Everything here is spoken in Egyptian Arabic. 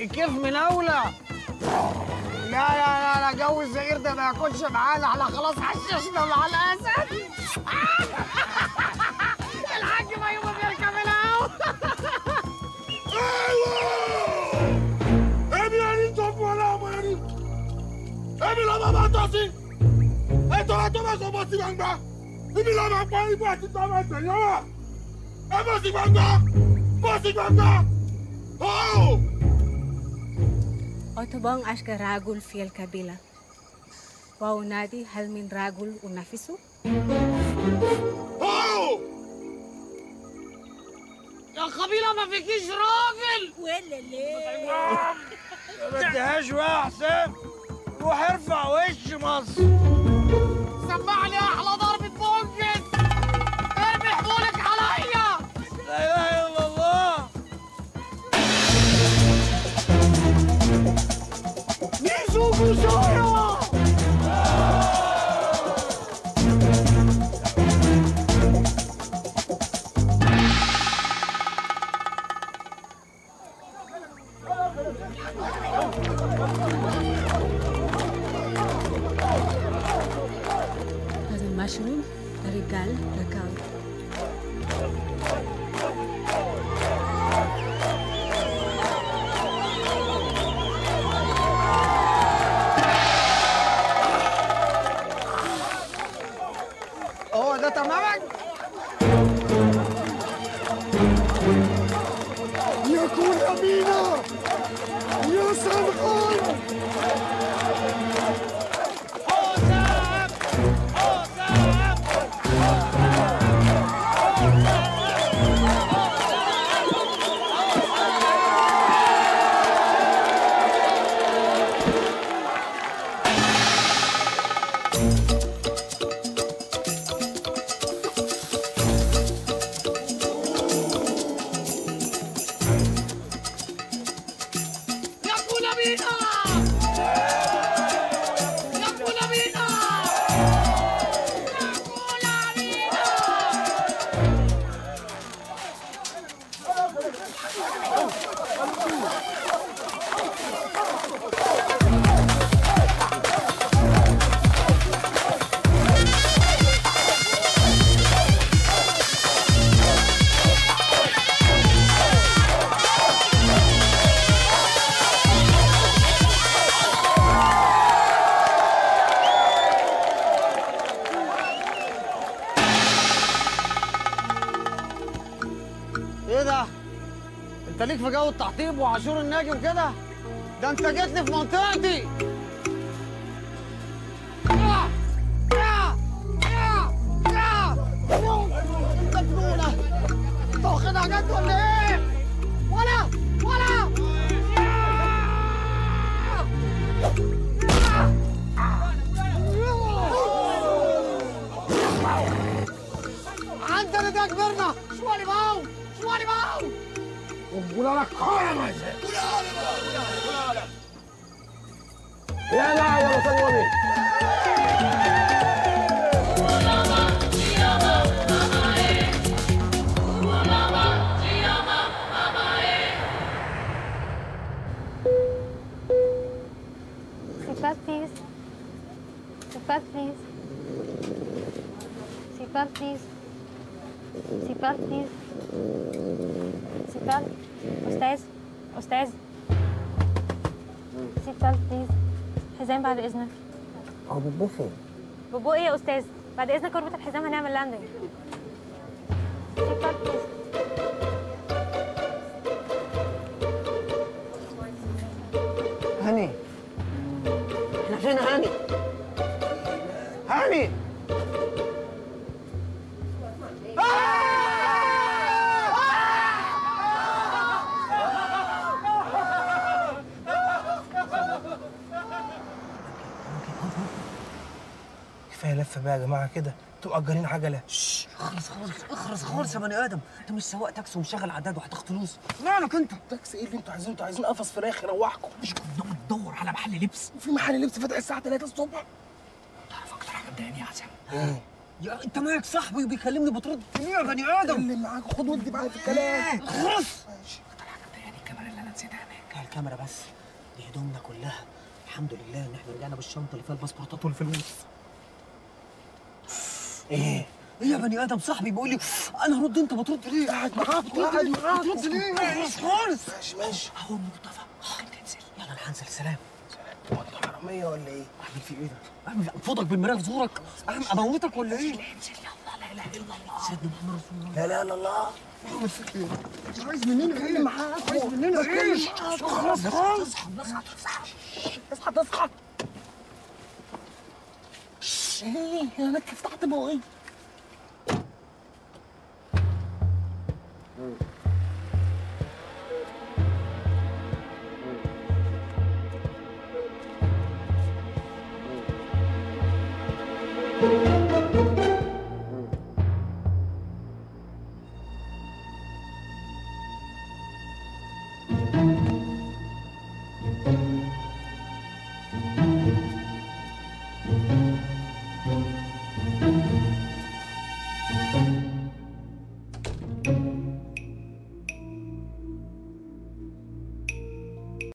الكيف مناولة لا لا لا لا جو الزئير ده ما ياكلش معانا احنا خلاص حششنا مع الاسد الحاج ميومه بيركب الهوا Èmi ẹni tó fún ọlọ́mọ ẹni. Èmi lọ máa máa tọ́ sí. Ètò àtọ́ máa sọ bọ́ sí gbangba. Ibi lọ máa pọ́ ibú àti tọ́ máa tẹ̀yìn wá. Ẹ bọ́ sí gbangba. Bọ́ sí gbangba. Oh! أوتوبان أشكى راجل في الكبيلة وأنادي هل من رجل أنافسه؟ Oh! يا قبيلة ما فيكيش راجل ولا ليه؟ ما تديهاش بقى يا حسام روح ارفع وش مصر سمعني احلى ضربة بونجز ارمي حمولك عليا لا اله الا الله ميزو بوزايا هذا المشروب رجال رجال هو ده تمامك يكون أمينة يا سرحان حسام حسام يكون بينا يكون بينا يكون بينا ايه ده؟ انت ليك في جو التحطيب وعاشور الناجي وكده؟ ده انت جيت لي في منطقتي يا يا يا يا مجنونة انت واخدها جد ولا ايه؟ ولا ولا عندنا ده كبرنا شوالي باو شوالي باو ولا لك خير ما يا لا يا مسومي Seatbelt, please. Seatbelt, please. Seatbelt, please. Seatbelt, please. Seatbelt. أستاذ أستاذ Seatbelt, please. حزام بعد إذنك هو بيبو فين؟ بابو إيه يا أستاذ؟ بعد إذنك اربط الحزام هنعمل لاندنج Seatbelt, please. هاني احنا فين هاني؟ هاني كفايه لفه بقى يا جماعه كده انتوا مأجرين عجله خلص خلص اخرس خالص يا بني ادم انت مش سواق تاكسي ومشغل عداد وهتاخد فلوس مالك انت تاكسي ايه اللي انتوا عايزينه انتوا عايزين قفص فراخ يروحكم مش كنا بندور على محل لبس في محل لبس فاتح الساعه 3 الصبح تعرف اكتر حاجه مضايقاني يا حسام يا انت مالك صاحبي وبيكلمني بترد ليه يا بني ادم اللي معاك خد ودي معايا في الكلام خلص اكتر حاجه مضايقاني الكاميرا اللي انا نسيتها هناك كفايه الكاميرا بس دي هدومنا كلها الحمد لله ان احنا رجعنا بالشنطه اللي فيها الباسبورتات والفلوس ايه ايه يا بني ادم صاحبي بيقول لي انا هرد انت بترد ليه؟ قاعد معاك قاعد معاك بترد ليه؟ مش خالص ماشي ماشي اهو مرتفع تنزل يلا انا هنزل سلام هو انت حراميه ولا ايه؟ اعمل في ايه ده؟ اعمل انفضك بالمرايه في زورك اعمل اموتك ولا ايه؟ انزل يلا لا اله الا الله سيدنا محمد رسول الله لا اله الا الله عايز مننا ايه معاك عايز مننا ايه خلاص خلاص اصحى اصحى اصحى ايه يا لك فتحت بوقي Thank